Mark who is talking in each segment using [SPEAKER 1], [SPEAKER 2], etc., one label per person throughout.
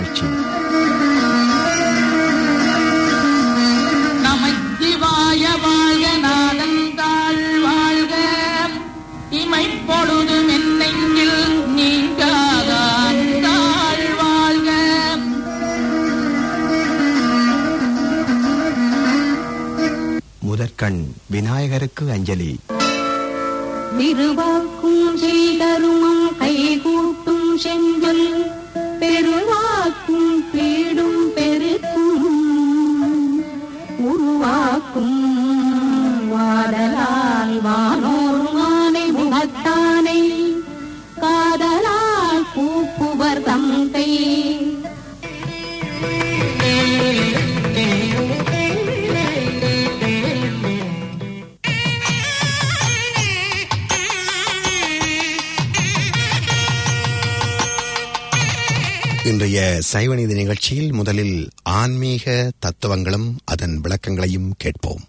[SPEAKER 1] நிகழ்ச்சி
[SPEAKER 2] நமச்சிவாய வாழ்க நாதந்தாள் வாழ்க இமைப்பொழுதும் என்னெங்கில் நீங்காதான் தாழ் வாழ்க
[SPEAKER 1] முதற்கண் விநாயகருக்கு அஞ்சலி
[SPEAKER 3] திருவாக்கும் செய்தருமம் கைகூட்டும் செஞ்சொல் பெருவாக்கும் பீடும் பெருக்கும் உருவாக்கும் வாடலால் வானோர் மானை முகத்தானை காதலால் பூப்புவர் தந்தை
[SPEAKER 1] இன்றைய சைவநீதி நிகழ்ச்சியில் முதலில் ஆன்மீக தத்துவங்களும் அதன் விளக்கங்களையும் கேட்போம்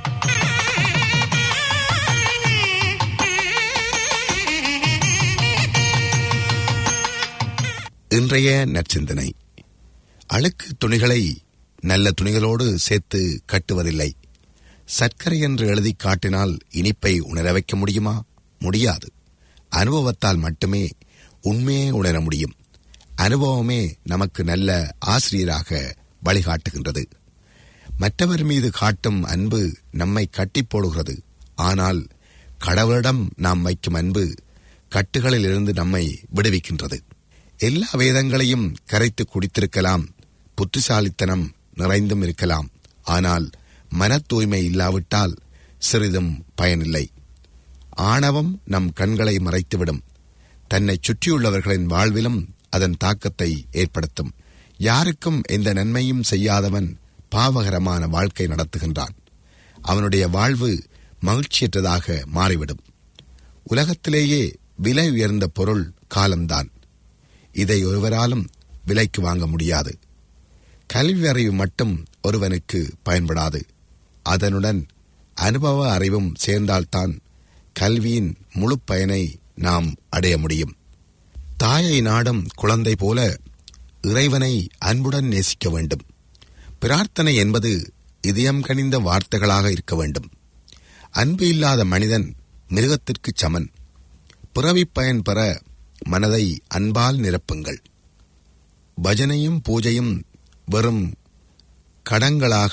[SPEAKER 1] இன்றைய நற்சிந்தனை அழுக்கு துணிகளை நல்ல துணிகளோடு சேர்த்து கட்டுவதில்லை சர்க்கரை என்று எழுதி காட்டினால் இனிப்பை உணர வைக்க முடியுமா முடியாது அனுபவத்தால் மட்டுமே உண்மையை உணர முடியும் அனுபவமே நமக்கு நல்ல ஆசிரியராக வழிகாட்டுகின்றது மற்றவர் மீது காட்டும் அன்பு நம்மை கட்டி போடுகிறது ஆனால் கடவுளிடம் நாம் வைக்கும் அன்பு கட்டுகளில் இருந்து நம்மை விடுவிக்கின்றது எல்லா வேதங்களையும் கரைத்து குடித்திருக்கலாம் புத்திசாலித்தனம் நிறைந்தும் இருக்கலாம் ஆனால் மன தூய்மை இல்லாவிட்டால் சிறிதும் பயனில்லை ஆணவம் நம் கண்களை மறைத்துவிடும் தன்னை சுற்றியுள்ளவர்களின் வாழ்விலும் அதன் தாக்கத்தை ஏற்படுத்தும் யாருக்கும் எந்த நன்மையும் செய்யாதவன் பாவகரமான வாழ்க்கை நடத்துகின்றான் அவனுடைய வாழ்வு மகிழ்ச்சியற்றதாக மாறிவிடும் உலகத்திலேயே விலை உயர்ந்த பொருள் காலம்தான் இதை ஒருவராலும் விலைக்கு வாங்க முடியாது கல்வி அறிவு மட்டும் ஒருவனுக்கு பயன்படாது அதனுடன் அனுபவ அறிவும் சேர்ந்தால்தான் கல்வியின் முழு பயனை நாம் அடைய முடியும் தாயை நாடும் குழந்தை போல இறைவனை அன்புடன் நேசிக்க வேண்டும் பிரார்த்தனை என்பது இதயம் கனிந்த வார்த்தைகளாக இருக்க வேண்டும் அன்பு இல்லாத மனிதன் மிருகத்திற்கு சமன் பிறவிப் பயன் பெற மனதை அன்பால் நிரப்புங்கள் பஜனையும் பூஜையும் வெறும் கடங்களாக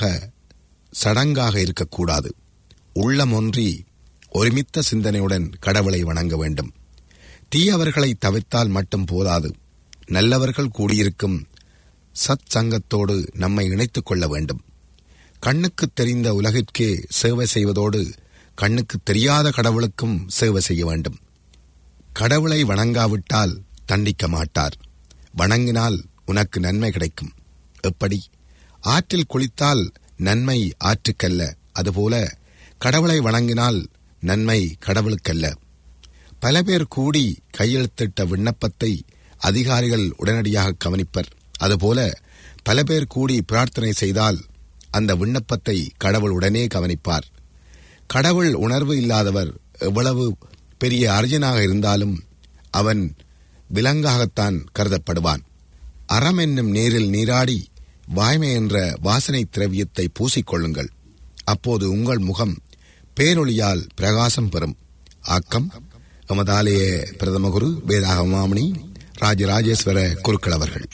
[SPEAKER 1] சடங்காக இருக்கக்கூடாது உள்ளம் ஒன்றி ஒருமித்த சிந்தனையுடன் கடவுளை வணங்க வேண்டும் தீயவர்களை தவிர்த்தால் மட்டும் போதாது நல்லவர்கள் கூடியிருக்கும் சத் சங்கத்தோடு நம்மை இணைத்துக் கொள்ள வேண்டும் கண்ணுக்கு தெரிந்த உலகிற்கே சேவை செய்வதோடு கண்ணுக்கு தெரியாத கடவுளுக்கும் சேவை செய்ய வேண்டும் கடவுளை வணங்காவிட்டால் தண்டிக்க மாட்டார் வணங்கினால் உனக்கு நன்மை கிடைக்கும் எப்படி ஆற்றில் குளித்தால் நன்மை ஆற்றுக்கல்ல அதுபோல கடவுளை வணங்கினால் நன்மை கடவுளுக்கல்ல பல பேர் கூடி கையெழுத்திட்ட விண்ணப்பத்தை அதிகாரிகள் உடனடியாக கவனிப்பர் அதுபோல பல பேர் கூடி பிரார்த்தனை செய்தால் அந்த விண்ணப்பத்தை கடவுள் உடனே கவனிப்பார் கடவுள் உணர்வு இல்லாதவர் எவ்வளவு பெரிய அர்ஜனாக இருந்தாலும் அவன் விலங்காகத்தான் கருதப்படுவான் அறம் என்னும் நீரில் நீராடி வாய்மை என்ற வாசனை திரவியத்தை பூசிக்கொள்ளுங்கள் அப்போது உங்கள் முகம் பேரொளியால் பிரகாசம் பெறும் ஆக்கம் எமதாலய பிரதம குரு வேதாகமாமணி ராஜராஜேஸ்வர குருக்கள் அவர்கள்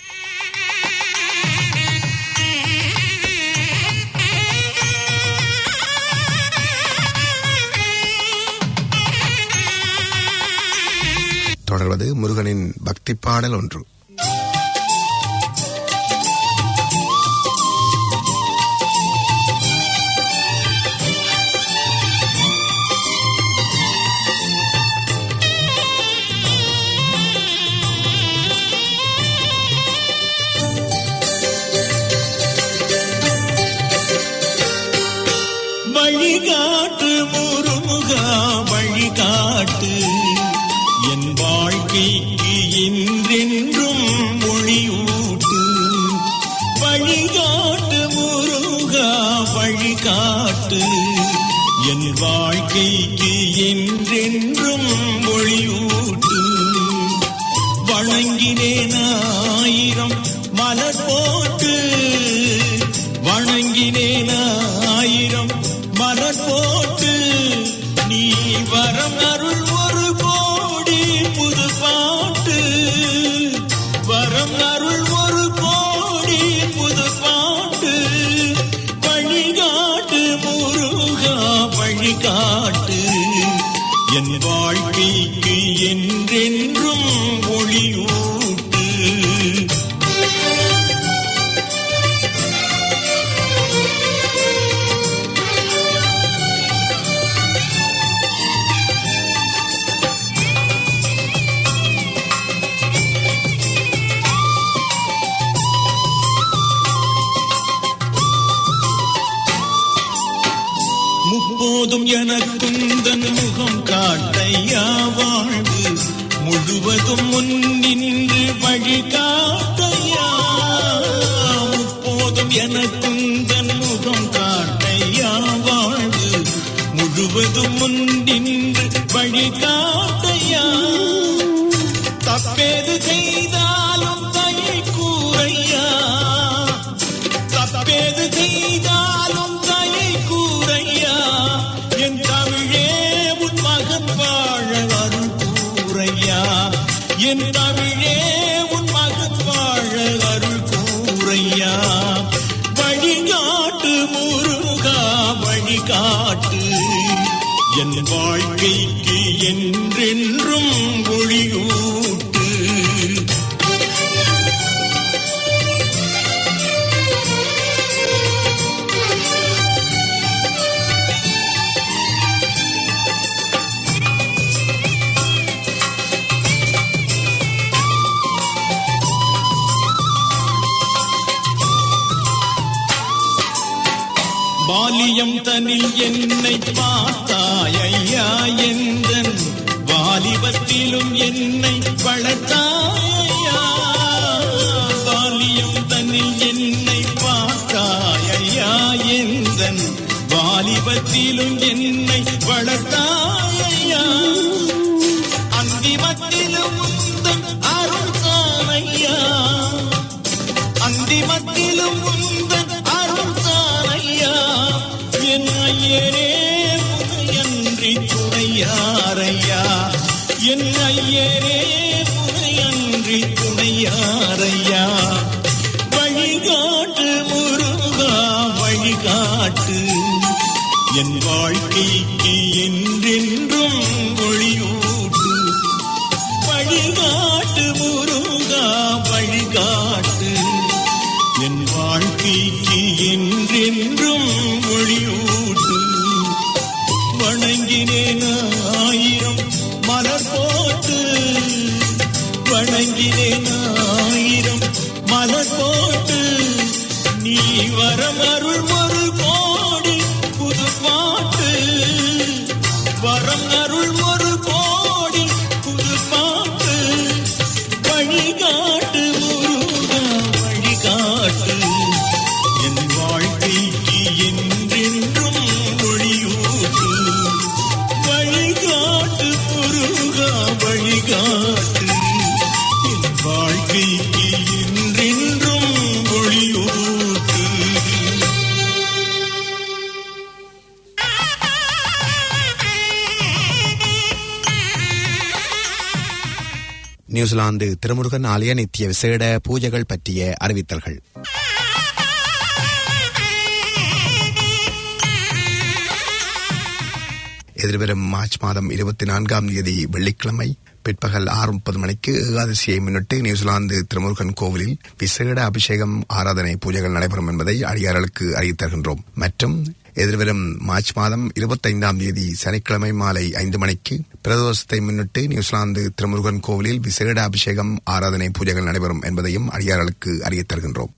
[SPEAKER 1] தொடர்வது முருகனின் பக்தி பாடல் ஒன்று
[SPEAKER 4] வழிகாட்டு முருகா வழிகாட்டு என் வாழ்க்கைக்கு இன்றென்றும் ஒளியூட்டு வழிகாட்டு முருகா வழிகாட்டு என் வாழ்க்கைக்கு என்றென்றும் ஒளியூட்டு வணங்கினேன் ஆயிரம் மலர் போட்டு வணங்கினேன் ஆயிரம் மலர் போட்டு நீ வரம் அருள் ஒரு கோடி புது பாட்டு வரம் அருள் ஒரு கோடி புது பாட்டு வழிகாட்டு முருகா வழிகாட்டு என் வாழ்க்கைக்கு என்றென்றும் ஒளியூட்டு முப்போதும் எனக்குந்தன் முகம் காட்டையா வாழ்வு முழுவதும் முன்னின்று வழி காட்டையா முப்போதும் எனக்குந்தன் முகம் காட்டையா வாழ்வு முழுவதும் முன்னின்று வழி காட்டையா தப்பேது செய்தாலும் தயை கூறையா தப்பேது செய்தாலும் தயை கூறையா என் தமிழே உன் மகன் வாழ அருள் கூறையா என் தமிழே உன் மகன் வாழ அருள் கூறையா வழிகாட்டு முருகா வழிகாட்டு என் வாழ்க்கைக்கு என்றென்றும் ஒளியூட்டு பாலியம் தனில் என்னை பார்த்தாய் ஐயா எந்தன் வாலிபத்திலும் என்னை வளர்த்தாயா பாலியம் தனில் என்னை பார்த்தாய் ஐயா எந்தன் வாலிபத்திலும் என்னை வளர்த்தாயா அந்திமத்திலும் உந்தன் அருள் தானையா அந்திமத்திலும் உந்தன் அருள் தானையா என் ஐயனே முனையன்றி துணையாரையா என் ஐயனே முனையன்றி துணையாரையா வழிகாட்டு முருகா வழிகாட்டு என் வாழ்க்கைக்கு என்றென்றும் ஒளியூட்டு வழிகாட்டு முருகா வழிகாட்டு என் வாழ்க்கைக்கு என்றென்றும் ஒளியூட்டு வணங்கினேன் ஆயிரம் மலர் போட்டு வணங்கினேன் ஆயிரம் மலர் போட்டு நீ வரம் அருள் ஒரு கோடி புது பாட்டு வரம் அருள் ஒரு கோடி புது பாட்டு வழிகாட்டு முருகா வழிகாட்டு என் வாழ்க்கைக்கு என்றென்றும் ஒளியூட்டு வழிகாட்டு முருகா வழிகாட்டு என் வாழ்க்கைக்கு என்றென்றும் ஒளியூட்டு
[SPEAKER 1] நியூசிலாந்து திருமுருகன் ஆலய நித்திய விசேட பூஜைகள் பற்றிய அறிவித்தல்கள் எதிர்வரும் மார்ச் மாதம் இருபத்தி நான்காம் தேதி வெள்ளிக்கிழமை பிற்பகல் ஆறு முப்பது மணிக்கு ஏகாதசியை முன்னிட்டு நியூசிலாந்து திருமுருகன் கோவிலில் விசேட அபிஷேகம் ஆராதனை பூஜைகள் நடைபெறும் என்பதை அடியார்களுக்கு அறிவித்தருகின்றோம் மற்றும் எதிர்வரும் மார்ச் மாதம் இருபத்தைந்தாம் தேதி சனிக்கிழமை மாலை ஐந்து மணிக்கு பிரதோஷத்தை முன்னிட்டு நியூசிலாந்து திருமுருகன் கோவிலில் விசேட அபிஷேகம் ஆராதனை பூஜைகள் நடைபெறும் என்பதையும் அடியார்களுக்கு அறிவித்தருகின்றோம்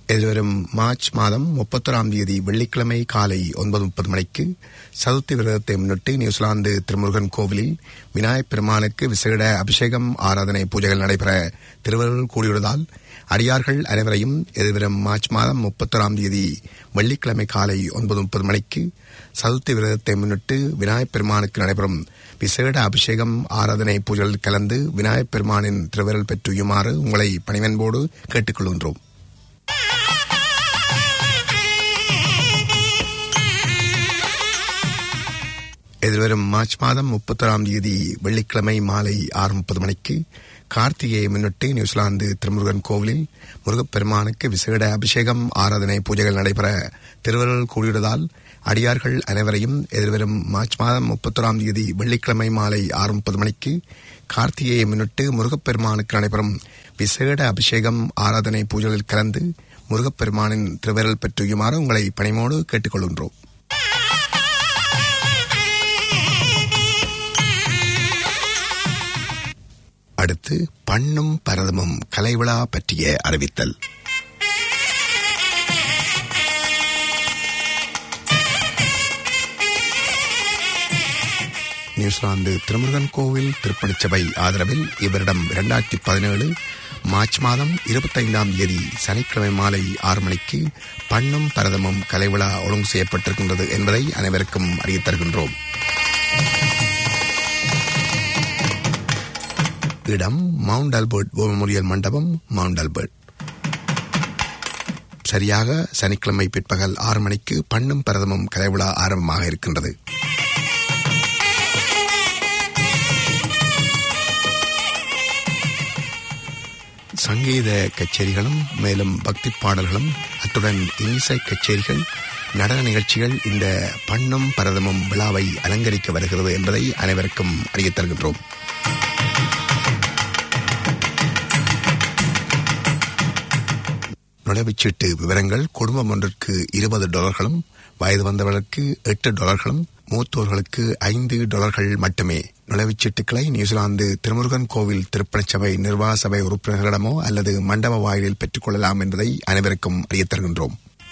[SPEAKER 1] எதிர்வரும் மார்ச் மாதம் முப்பத்தொராம் தேதி வெள்ளிக்கிழமை காலை ஒன்பது முப்பது மணிக்கு சதுர்த்தி விரதத்தை முன்னிட்டு நியூசிலாந்து திருமுருகன் கோவிலில் விநாயகப் பெருமானுக்கு விசேட அபிஷேகம் ஆராதனை பூஜைகள் நடைபெற திருவள்ளுவர் கூடியுள்ளதால் அடியார்கள் அனைவரையும் எதிர்வரும் மார்ச் மாதம் முப்பத்தொராம் தேதி வெள்ளிக்கிழமை காலை ஒன்பது முப்பது மணிக்கு சதுர்த்தி விரதத்தை முன்னிட்டு விநாயகப் பெருமானுக்கு நடைபெறும் விசேட அபிஷேகம் ஆராதனை பூஜைகளில் கலந்து விநாயகப் பெருமானின் திருவிரல் பெற்றுயுமாறு உங்களை பணிவன்போடு கேட்டுக்கொள்கின்றோம் எதிர்வரும் மார்ச் மாதம் முப்பத்தொராம் தேதி வெள்ளிக்கிழமை மாலை ஆறு முப்பது மணிக்கு கார்த்திகையை முன்னிட்டு நியூசிலாந்து திருமுருகன் கோவிலில் முருகப்பெருமானுக்கு விசேட அபிஷேகம் ஆராதனை பூஜைகள் நடைபெற திருவருள் கூடியுள்ளதால் அடியார்கள் அனைவரையும் எதிர்வரும் மார்ச் மாதம் முப்பத்தொராம் தேதி வெள்ளிக்கிழமை மாலை ஆறு முப்பது மணிக்கு கார்த்திகையை முன்னிட்டு முருகப்பெருமானுக்கு நடைபெறும் விசேட அபிஷேகம் ஆராதனை பூஜைகளில் கலந்து முருகப்பெருமானின் திருவிரல் பெற்றுயுமாறு உங்களை பணிமோடு கேட்டுக்கொள்கின்றோம் அடுத்து பண்ணும் பரதமும் கலைவிழா பற்றிய அறிவித்தல் நியூசிலாந்து திருமுருகன் கோவில் திருப்பணிச்சபை ஆதரவில் இவரிடம் இரண்டாயிரத்தி பதினேழு மார்ச் மாதம் இருபத்தைந்தாம் தேதி சனிக்கிழமை மாலை ஆறு மணிக்கு பண்ணும் பரதமும் கலைவிழா ஒழுங்கு செய்யப்பட்டிருக்கின்றது என்பதை அனைவருக்கும் அறியத் தருகின்றோம் இடம் மவுண்ட் ஆல்பர்ட் மெமோரியல் மண்டபம் மவுண்ட் ஆல்பர்ட் சரியாக சனிக்கிழமை பிற்பகல் ஆறு மணிக்கு பண்ணும் பரதமும் கலைவிழா ஆரம்பமாக இருக்கின்றது சங்கீத கச்சேரிகளும் மேலும் பக்தி பாடல்களும் அத்துடன் இன்னிசை கச்சேரிகள் நடன நிகழ்ச்சிகள் இந்த பண்ணும் பரதமும் விழாவை அலங்கரிக்க வருகிறது என்பதை அனைவருக்கும் அறியத் தருகின்றோம் நுழைவுச்சீட்டு விவரங்கள் குடும்பம் ஒன்றிற்கு இருபது டாலர்களும் வயது வந்தவர்களுக்கு எட்டு டாலர்களும் மூத்தோர்களுக்கு ஐந்து டாலர்கள் மட்டுமே நுழைவுச்சீட்டுக்களை நியூசிலாந்து திருமுருகன் கோவில் திருப்பணிச்சபை நிர்வாக சபை உறுப்பினர்களிடமோ அல்லது மண்டப வாயிலில் பெற்றுக் கொள்ளலாம் என்பதை அனைவருக்கும் அறியத் தருகின்றோம்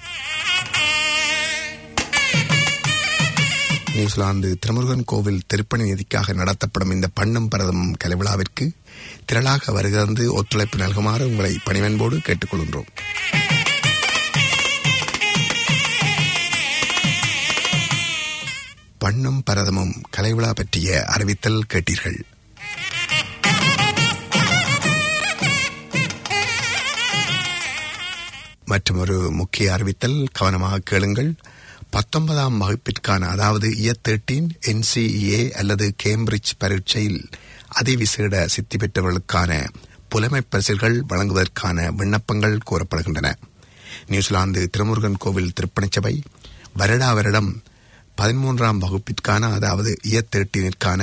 [SPEAKER 1] நியூசிலாந்து திருமுருகன் கோவில் திருப்பணி நிதிக்காக நடத்தப்படும் இந்த பண்ணும் பரதம் கலைவிழாவிற்கு திரளாக வருகிறது ஒத்துழைப்பு நல்குமாறு உங்களை பணிவன்போடு கேட்டுக்கொள்கின்றோம் பண்ணும் பரதமும் கலைவிழா பற்றிய அறிவித்தல் கேட்டீர்கள் மற்றும் ஒரு முக்கிய அறிவித்தல் கவனமாக கேளுங்கள் பத்தொன்பதாம் வகுப்பிற்கான அதாவது இயர் தேர்ட்டீன் என்சிஇஏ அல்லது கேம்பிரிட்ஜ் பரீட்சையில் அதிவிசேட சித்தி பெற்றவர்களுக்கான புலமை பரிசில்கள் வழங்குவதற்கான விண்ணப்பங்கள் கோரப்படுகின்றன நியூசிலாந்து திருமுருகன் கோவில் திருப்பணிச்சபை வருடா வருடம் பதிமூன்றாம் வகுப்பிற்கான அதாவது இயர் தேர்ட்டீனிற்கான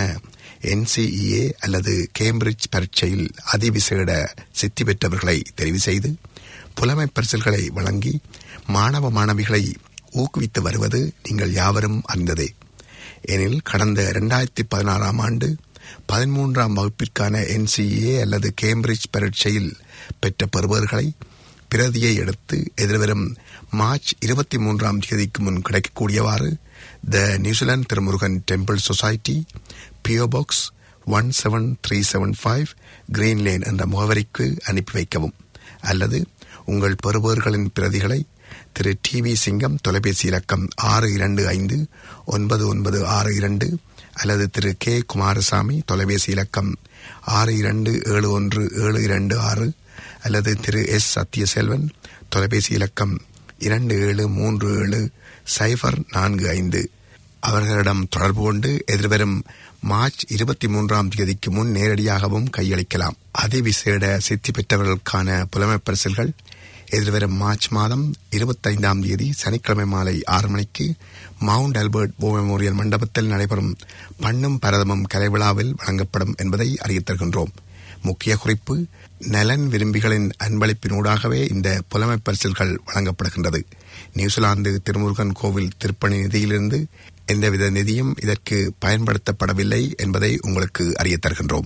[SPEAKER 1] என்சிஇஏ அல்லது கேம்பிரிட்ஜ் பரீட்சையில் அதிவிசேட சித்தி பெற்றவர்களை தெரிவு செய்து புலமை பரிசில்களை வழங்கி மாணவ மாணவிகளை ஊக்குவித்து வருவது நீங்கள் யாவரும் அறிந்ததே எனில் கடந்த இரண்டாயிரத்தி பதினாறாம் ஆண்டு பதிமூன்றாம் வகுப்பிற்கான என்சிஏ அல்லது கேம்பிரிட்ஜ் பரீட்சையில் பெற்ற பெறுபவர்களை பிரதியை எடுத்து எதிர்வரும் மார்ச் இருபத்தி மூன்றாம் தேதிக்கு முன் கிடைக்கக்கூடியவாறு the New Zealand Thirumurugan temple society P O box one seven three seven five green lane என்ற முகவரிக்கு அனுப்பி வைக்கவும் அல்லது உங்கள் பெறுபவர்களின் பிரதிகளை திரு டி வி சிங்கம் தொலைபேசி இலக்கம் ஆறு இரண்டு ஐந்து ஒன்பது ஒன்பது ஆறு இரண்டு அல்லது திரு கே குமாரசாமி தொலைபேசி இலக்கம் ஆறு இரண்டு ஏழு ஒன்று ஏழு இரண்டு ஆறு அல்லது திரு எஸ் சத்யசெல்வன் தொலைபேசி இலக்கம் இரண்டு ஏழு மூன்று ஏழு சைபர் நான்கு ஐந்து அவர்களிடம் தொடர்பு கொண்டு எதிர்வரும் மார்ச் இருபத்தி மூன்றாம் தேதிக்கு முன் நேரடியாகவும் கையளிக்கலாம் அதிவிசேட சித்தி பெற்றவர்களுக்கான புலமைப் பரிசில்கள் எதிர்வரும் மார்ச் மாதம் இருபத்தைந்தாம் தேதி சனிக்கிழமை மாலை ஆறு மணிக்கு மவுண்ட் ஆல்பர்ட் போ மெமோரியல் மண்டபத்தில் நடைபெறும் பண்ணும் பரதமும் கலைவிழாவில் வழங்கப்படும் என்பதை அறியத் தருகின்றோம் முக்கிய குறிப்பு நலன் விரும்பிகளின் அன்பளிப்பினூடாகவே இந்த புலமைப் பரிசில்கள் வழங்கப்படுகின்றது நியூசிலாந்து திருமுருகன் கோவில் திருப்பணி நிதியிலிருந்து எந்தவித நிதியும் இதற்கு பயன்படுத்தப்படவில்லை என்பதை உங்களுக்கு அறியத் தருகின்றோம்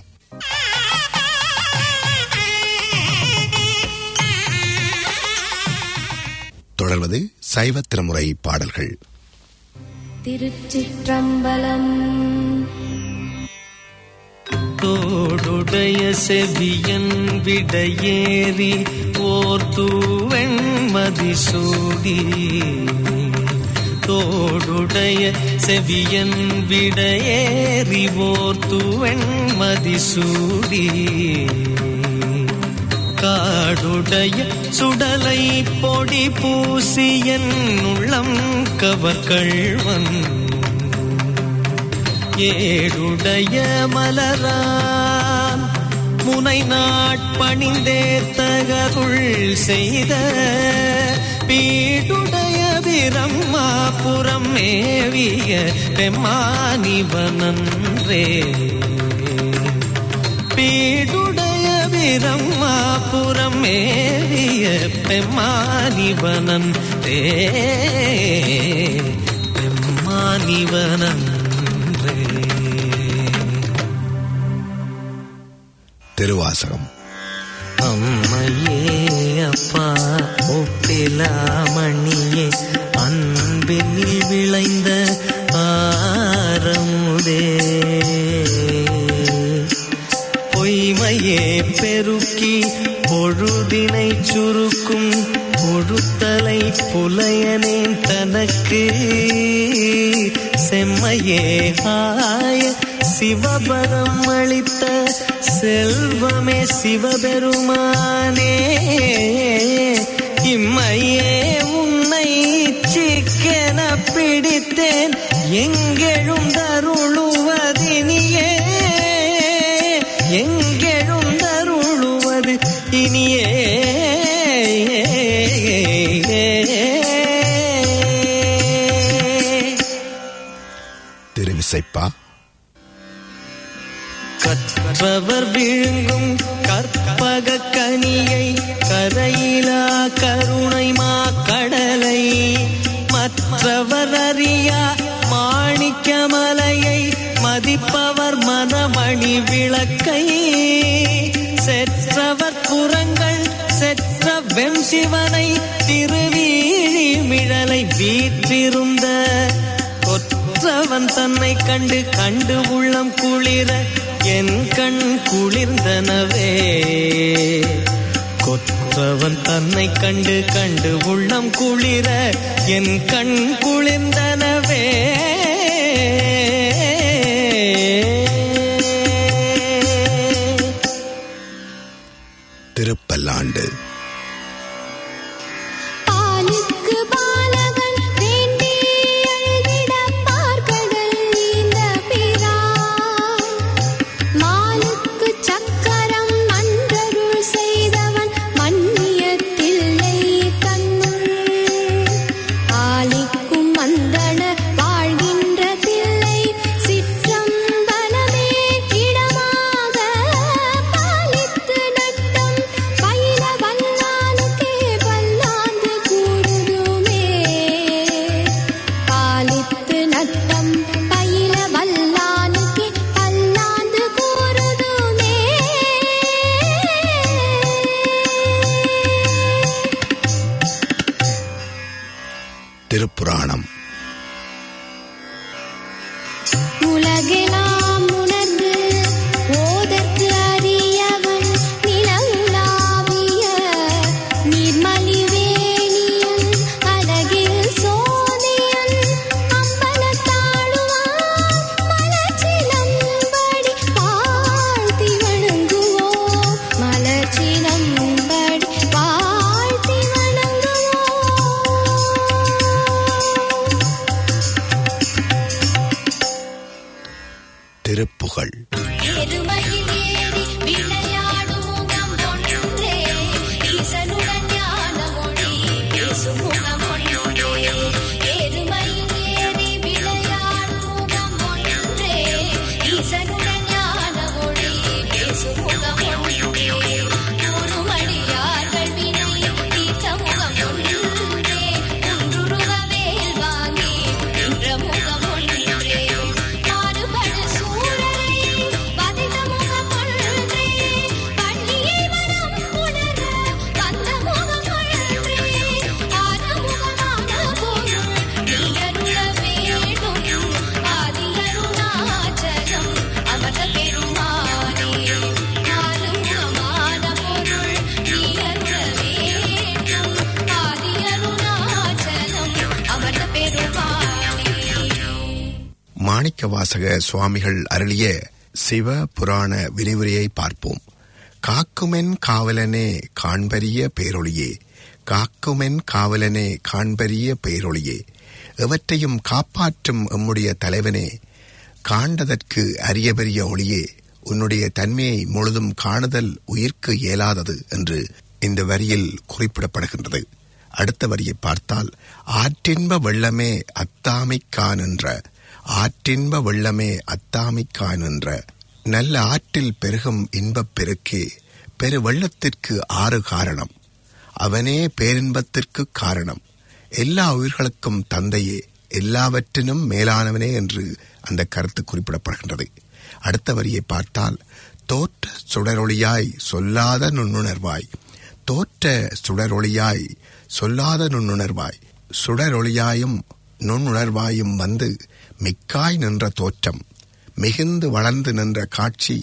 [SPEAKER 1] தொடர்வது சைவ திருமுறை பாடல்கள்
[SPEAKER 3] திருச்சிற்றம்பலம்
[SPEAKER 5] தோடுடைய செவியன் விடையேறி ஓர் தூவெண்மதி சூடி தோடுடைய செவியன் விடையேறி ஓர் தூவெண்மதி சூடி காடுடைய சுடலை பொடி பூசியன் உள்ளம் கவர்கள்வன் ஏடுடைய மலரான் முனை நாட்பணிந்தே தகருள் செய்த பீடுடைய பிரம்மாபுரம் மேவிய பெம்மானிவனன்றே பீடுடைய பிரம்மாபுரம் மேவிய பெம்மானிவனன் தே பெம்மானிவனன்றே
[SPEAKER 1] திருவாசகம்
[SPEAKER 5] அம்மையே அப்பா ஒப்பிலாமணியே அன்பினில் விளைந்த ஆரமுதே பொய்மையே பெருக்கி பொழுதினை சுருக்கும் பொழுத்தலை புலையனேன் தனக்கு செம்மையே ஆய சிவபரம் அளித்த செல்வமே சிவபெருமானே இம்மையே உன்னை சிக்கென பிடித்தேன் எங்கெழும் தருளுவதினியே எங்கெழும் தருளுவது இனியே
[SPEAKER 1] திருவிசைப்பா
[SPEAKER 5] கற்றவர் விழுங்கும் கற்பக கனியை கரையிலா கருணை மா கடலை மற்றவர் அறியா மாணிக்கமலையை மதிப்பவர் மனமணி விளக்கை செற்றவர் புறங்கள் செற்ற வெம் சிவனை திருவீழி மிழலை வீற்றிருந்த கொற்றவன் தன்னை கண்டு கண்டு உள்ளம் குளிர என் கண் குளிர்ந்தனவே கொற்றவன் தன்னை கண்டு கண்டு உள்ளம் குளிர என் கண் குளிர்ந்தனவே
[SPEAKER 1] திருப்பல்லாண்டு
[SPEAKER 3] பாலுக்கு பாலகன் வேண்டி அழுதிட பார்க்கடல் நீந்த பிரான் மாலுக்கு சக்கரம் அன்றருள் செய்தவன் மன்னியத்தில்லை தன்னுள் ஆலிக்கும் மந்தன வாழ்கின்ற தில்லை சிற்றம்பலமே இடமாக பாலித்து நட்டம் பயில வல்லானுக்கே பல்லாந்து கூடுதுமே பாலித்து நட்டம் பயில வல்லானுக்கே பல்லாந்து கூறுதுமே
[SPEAKER 1] திருப்புராணம்
[SPEAKER 3] உலகெலாம் உணர்ந்து ஓதற்கு அறியவன் நிலவுலாவிய நீர்மலிவேணியன் அழகில் சோதியன் அம்பலத்தாடுவான் மலர்ச்சிலம்படி வாழ்த்தி வணங்குவோம் மலர்ச்சிலம்படி வாழ்த்தி வணங்குவோம்
[SPEAKER 1] திருப்புகழ்
[SPEAKER 3] எருமையில் ஏறி விளையாடும் முகம் ஒன்றே ஈசனுடன் ஞான மொழி பேசும் முகம் ஒன்றே எருமையில் ஏறி விளையாடும் முகம் ஒன்றே ஈசனுடன் ஞான மொழி பேசும் முகம் ஒன்றே கூறுமடியார்கள் வினை தீர்த்த முகம் ஒன்றே ஒன்றுருவ வேல் வாங்கி நின்ற முகம் ஒன்றே மாறுபடு சூழலை
[SPEAKER 1] மாணிக்கவாசக சுவாமிகள் அருளிய சிவ புராண விரிவுரையை பார்ப்போம் காக்குமென் காவலனே காண்பரிய பேரொளியே காக்குமென் காவலனே காண்பரிய பேரொளியே எவற்றையும் காப்பாற்றும் எம்முடைய தலைவனே காண்டதற்கு அரிய பெரிய ஒளியே உன்னுடைய தன்மையை முழுதும் காணுதல் உயிர்க்கு இயலாதது என்று இந்த வரியில் குறிப்பிடப்படுகின்றது அடுத்த வரியை பார்த்தால் ஆற்றின்ப வெள்ளமே அத்தாமைக்கான் என்ற ஆற்றின்ப வெள்ளமே அத்தாமைக்கான் என்ற நல்ல ஆற்றில் பெருகும் இன்பப் பெருக்கே பெரு வெள்ளத்திற்கு ஆறு காரணம் அவனே பேரின்பத்திற்கு காரணம் எல்லா உயிர்களுக்கும் தந்தையே எல்லாவற்றினும் மேலானவனே என்று அந்த கருத்து குறிப்பிடப்படுகின்றது அடுத்த வரியை பார்த்தால் தோற்ற சுடரொளியாய் சொல்லாத நுண்ணுணர்வாய் தோற்ற சுடரொளியாய் சொல்லாத நுண்ணுணர்வாய் சுடரொளியாயும் நுண்ணுணர்வாயும் வந்து மிக்காய் நின்ற தோற்றம் மிகுந்து வளர்ந்து நின்ற காட்சி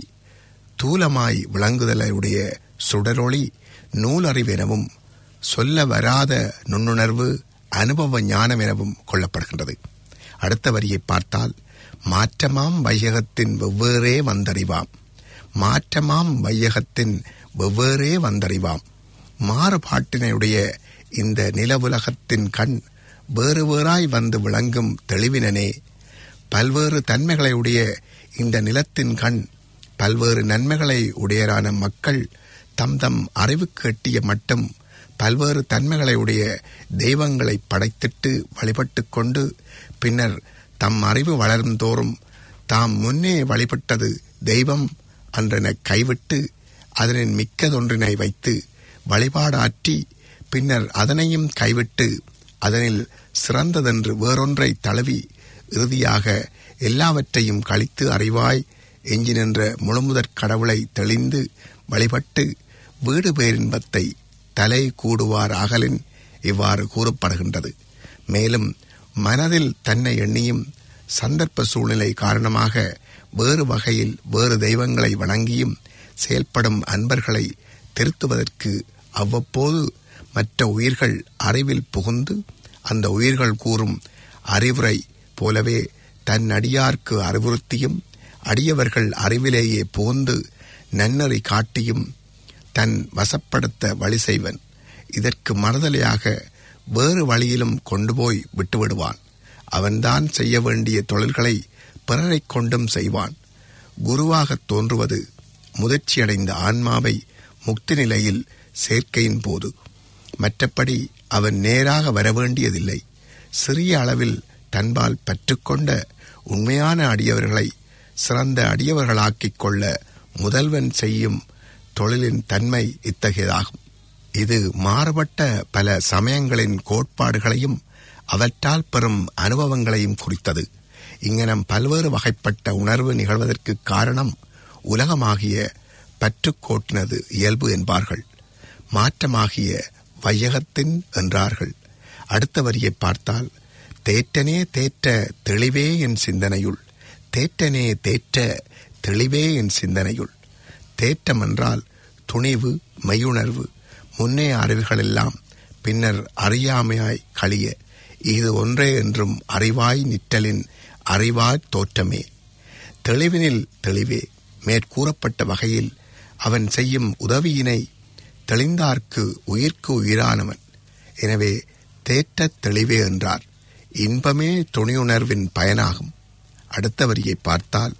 [SPEAKER 1] தூலமாய் விளங்குதலுடைய சுடரொளி நூலறிவெனவும் சொல்ல வராத நுண்ணுணர்வு அனுபவ ஞானம் எனவும் கொள்ளப்படுகின்றது அடுத்த வரியை பார்த்தால் மாற்றமாம் வையகத்தின் வெவ்வேறே வந்தறிவாம் மாற்றமாம் வையகத்தின் வெவ்வேறே வந்தறிவாம் மாறுபாட்டினையுடைய இந்த நிலவுலகத்தின் கண் வேறு வேறாய் வந்து விளங்கும் தெளிவினனே பல்வேறு தன்மைகளையுடைய இந்த நிலத்தின் கண் பல்வேறு நன்மைகளை உடையரான மக்கள் தம் தம் அறிவுக்கு எட்டிய மட்டும் பல்வேறு தன்மைகளை உடைய தெய்வங்களை படைத்திட்டு வழிபட்டுக் கொண்டு பின்னர் தம் அறிவு வளரும் தோறும் தாம் முன்னே வழிபட்டது தெய்வம் அன்றென கைவிட்டு அதனின் மிக்கதொன்றினை வைத்து வழிபாடாற்றி பின்னர் அதனையும் கைவிட்டு அதனில் சிறந்ததென்று வேறொன்றை தழுவி இறுதியாக எல்லாவற்றையும் கழித்து அறிவாய் எஞ்சி நின்ற முழுமுதற் கடவுளை தெளிந்து வழிபட்டு வீடு பேரின்பத்தை தலை கூடுவார் அகலின் இவ்வாறு கூறப்படுகின்றது மேலும் மனதில் தன்னை எண்ணியும் சந்தர்ப்ப சூழ்நிலை காரணமாக வேறு வகையில் வேறு தெய்வங்களை வணங்கியும் செயல்படும் அன்பர்களை திருத்துவதற்கு அவ்வப்போது மற்ற உயிர்கள் அறிவில் புகுந்து அந்த உயிர்கள் கூறும் அறிவுரை போலவே தன் அடியார்க்கு அறிவுறுத்தியும் அடியவர்கள் அறிவிலேயே புகுந்து நன்னறி காட்டியும் தன் வசப்படுத்த வழி செய்வன் இதற்கு மறுதலையாக வேறு வழியிலும் கொண்டு போய் விட்டுவிடுவான் அவன்தான் செய்ய வேண்டிய தொழில்களை பிறரைக் கொண்டும் செய்வான் குருவாகத் தோன்றுவது முதிர்ச்சியடைந்த ஆன்மாவை முக்தி நிலையில் சேர்க்கையின் போது மற்றபடி அவன் நேராக வரவேண்டியதில்லை சிறிய அளவில் தன்பால் பற்றுக்கொண்ட உண்மையான அடியவர்களை சிறந்த அடியவர்களாக்கிக் கொள்ள முதல்வன் செய்யும் தொழிலின் தன்மை இத்தகையதாகும் இது மாறுபட்ட பல சமயங்களின் கோட்பாடுகளையும் அவற்றால் பெறும் அனுபவங்களையும் குறித்தது இங்கனம் பல்வேறு வகைப்பட்ட உணர்வு நிகழ்வதற்கு காரணம் உலகமாகிய பற்றுக்கோட்டினது இயல்பு என்பார்கள் மாற்றமாகிய வையகத்தின் என்றார்கள் அடுத்த வரியை பார்த்தால் தேற்றனே தேற்ற தெளிவே என் சிந்தனையுள் தேற்றனே தேற்ற தெளிவே என் சிந்தனையுள் தேற்றம் என்றால் துணிவு மெய்யுணர்வு முன்னே அறிவுகளெல்லாம் பின்னர் அறியாமையாய் கழிய இது ஒன்றே என்றும் அறிவாய் நிற்றலின் அறிவாய் தோற்றமே தெளிவினில் தெளிவே மேற்கூறப்பட்ட வகையில் அவன் செய்யும் உதவியினை தெளிந்தார்க்கு உயிர்க்கு உயிரானவன் எனவே தேற்றத் தெளிவே என்றார் இன்பமே துணியுணர்வின் பயனாகும் அடுத்த வரியை பார்த்தால்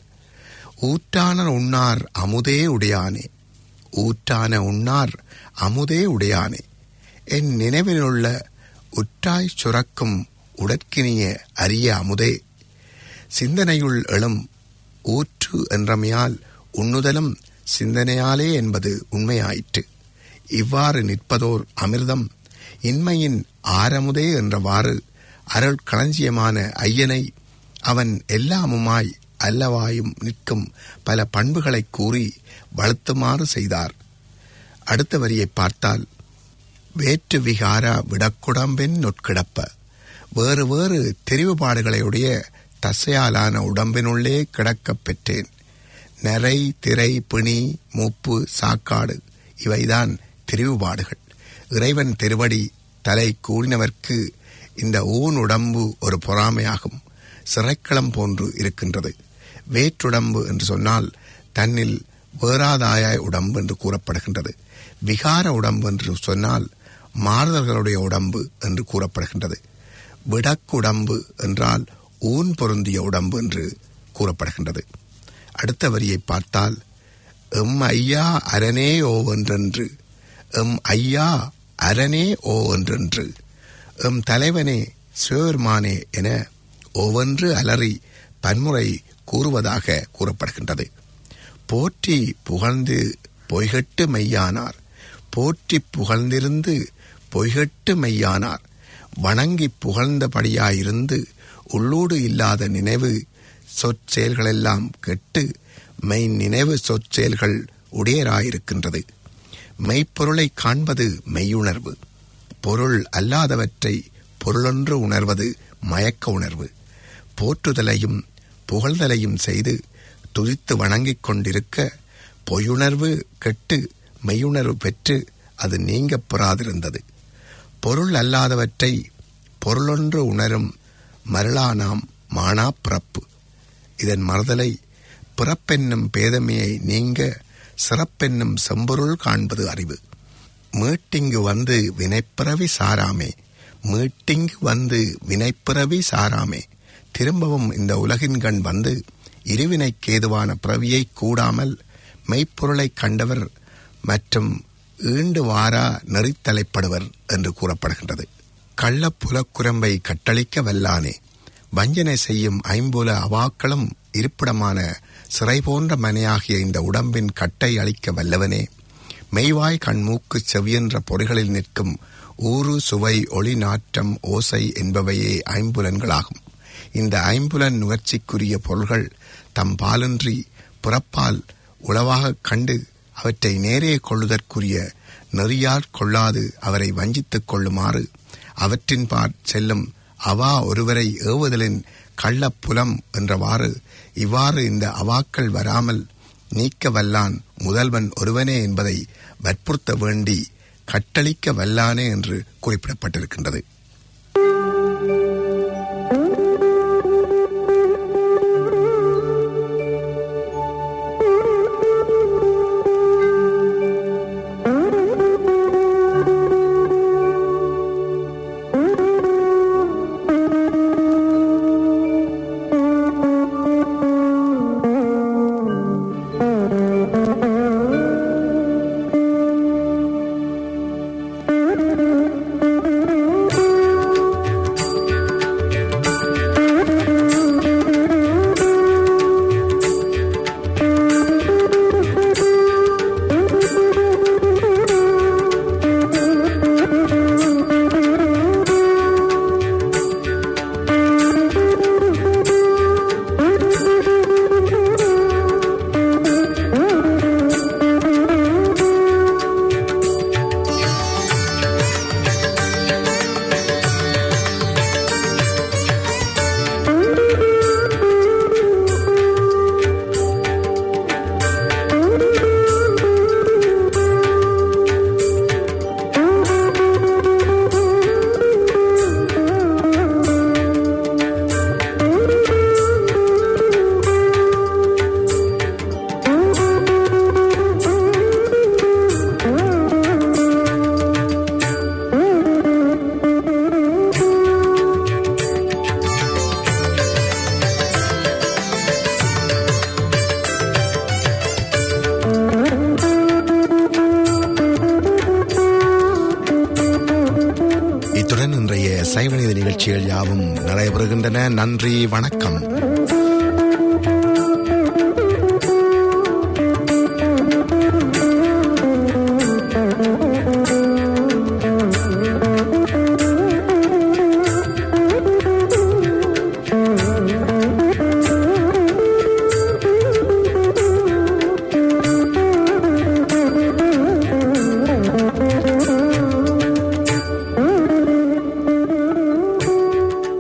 [SPEAKER 1] ஊற்றான உண்ணார் அமுதே உடையானே ஊற்றான உண்ணார் அமுதே உடையானே என் நினைவிலுள்ள உற்றாய் சுரக்கும் உடற்கினிய அரிய அமுதே சிந்தனையுள் எழும் ஊற்று என்றமையால் உண்ணுதலும் சிந்தனையாலே என்பது உண்மையாயிற்று இவ்வாறு நிற்பதோர் அமிர்தம் இன்மையின் ஆரமுதே என்றவாறு அருள் களஞ்சியமான ஐயனை அவன் எல்லாமுமாய் அல்லவாயும் நிற்கும் பல பண்புகளைக் கூறி வளர்த்துமாறு செய்தார் அடுத்த வரியை பார்த்தால் வேற்று விகாரா விடக்குடம்பின் நொற்கிடப்ப வேறு வேறு தெரிவுபாடுகளையுடைய தசையாலான உடம்பினுள்ளே கிடக்கப் பெற்றேன் நரை திரை பிணி மூப்பு சாக்காடு இவைதான் தெரிவுபாடுகள் இறைவன் திருவடி தலை கூடினவர்க்கு இந்த ஊன் உடம்பு ஒரு பொறாமையாகும் சிறைக்களம் போன்று இருக்கின்றது வேற்றுடம்பு என்று சொன்னால் தன்னில் வேறாதாயாய் உடம்பு என்று கூறப்படுகின்றது விகார உடம்பு என்று சொன்னால் மாறுதல்களுடைய உடம்பு என்று கூறப்படுகின்றது விடக்குடம்பு என்றால் ஊன் பொருந்திய உடம்பு என்று கூறப்படுகின்றது அடுத்த வரியை பார்த்தால் எம் ஐயா அரணே ஓ என்றென்று எம் ஐயா அரணே ஓ என்றென்று எம் தலைவனே சிவபெருமானே என ஒவ்வொன்று அலறி பன்முறை கூறுவதாக கூறப்படுகின்றது போற்றி புகழ்ந்து பொய்கட்டு மெய்யானார் போற்றி புகழ்ந்திருந்து பொய்கட்டு மெய்யானார் வணங்கி புகழ்ந்தபடியாயிருந்து உள்ளூடு இல்லாத நினைவு சொற்செயல்களெல்லாம் கெட்டு மெய் நினைவு சொற்செயல்கள் உடையராயிருக்கின்றது மெய்ப்பொருளை காண்பது மெய்யுணர்வு பொருள் அல்லாதவற்றை பொருளொன்று உணர்வது மயக்க உணர்வு போற்றுதலையும் புகழ்தலையும் செய்து துதித்து வணங்கிக் கொண்டிருக்க பொய்யுணர்வு கெட்டு மெய்யுணர்வு பெற்று அது நீங்கப் பெறாதிருந்தது பொருள் அல்லாதவற்றை பொருளொன்று உணரும் மருளானாம் மானா பிறப்பு இதன் மறுதலை பிறப்பென்னும் பேதமையை நீங்க சிறப்பென்னும் செம்பொருள் காண்பது அறிவு மீட்டிங்கு வந்து வினைப்பிறவி சாராமே மீட்டிங்கு வந்து வினைப்பிறவி சாராமே திரும்பவும் இந்த உலகின் கண் வந்து இருவினைக்கு ஏதுவான பிறவியை கூடாமல் மெய்ப்பொருளை கண்டவர் மற்றும் ஈண்டு வாரா நெறித்தலைப்படுவர் என்று கூறப்படுகின்றது கள்ள புலக்குரம்பை கட்டளிக்க வல்லானே வஞ்சனை செய்யும் ஐம்புல அவாக்களும் இருப்பிடமான சிறை போன்ற மனையாகிய இந்த உடம்பின் கட்டை அளிக்க வல்லவனே மெய்வாய் கண்மூக்கு செவியென்ற பொறிகளில் நிற்கும் ஊறு சுவை ஒளி நாற்றம் ஓசை என்பவையே ஐம்புலன்களாகும் இந்த ஐம்புலன் நுகர்ச்சிக்குரிய பொருள்கள் தம் பாலின்றி புறப்பால் உளவாகக் கண்டு அவற்றை நேரே கொள்ளுதற்குரிய நெறியால் கொள்ளாது அவரை வஞ்சித்துக் கொள்ளுமாறு அவற்றின்பாற் செல்லும் அவா ஒருவரை ஏவுதலின் கள்ளப்புலம் என்றவாறு இவ்வாறு இந்த அவாக்கள் வராமல் நீக்க வல்லான் முதல்வன் ஒருவனே என்பதை வற்புறுத்த வேண்டி கட்டளிக்க வல்லானே என்று குறிப்பிடப்பட்டிருக்கின்றது இத்துடன் இன்றைய சைவநீதி நிகழ்ச்சிகள் யாவும் நடைபெறுகின்றன நன்றி வணக்கம்